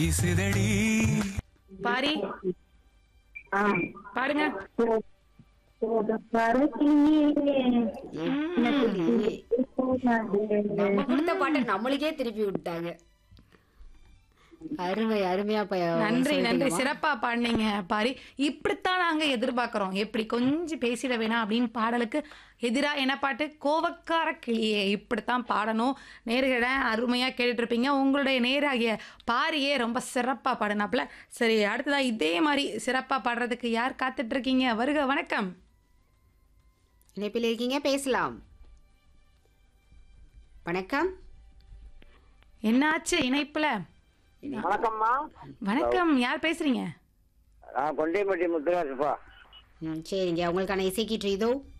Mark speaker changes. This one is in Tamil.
Speaker 1: வீசுதடி
Speaker 2: பாரி
Speaker 3: ஆ
Speaker 2: பாடுங்க
Speaker 4: நம்ம கொடுத்த பாட்டை நம்மளுக்கே திருப்பி விட்டாங்க அருமை அருமையா ப-
Speaker 2: நன்றி நன்றி
Speaker 4: சொல்லிட்டீங்கம்மா.
Speaker 2: சிறப்பா பாடினீங்க பாரி இப்படித்தான் நாங்க எதிர்பார்க்கிறோம் எப்படி கொஞ்சம் பேசிட வேணாம் அப்படின்னு பாடலுக்கு எதிரா என்ன பாட்டு கோவக்கார கிளியே இப்படித்தான் பாடணும் நேர்கிட அருமையா கேட்டுட்டு இருப்பீங்க உங்களுடைய நேராகிய பாரியே ரொம்ப சிறப்பா பாடினாப்புல சரி அடுத்ததா இதே மாதிரி சிறப்பா பாடுறதுக்கு யார் காத்துட்டு இருக்கீங்க வருக வணக்கம்
Speaker 4: இணைப்பில் இருக்கீங்க பேசலாம் வணக்கம்
Speaker 2: என்னாச்சு இணைப்புல
Speaker 5: வணக்கம்மா
Speaker 2: வணக்கம் யார் பேசுறீங்க
Speaker 5: நான் கொண்டைப்பட்டி முத்துராஜப்பா
Speaker 4: ம், சரிங்க உங்களுக்கான இசைக்கீற்று இதோ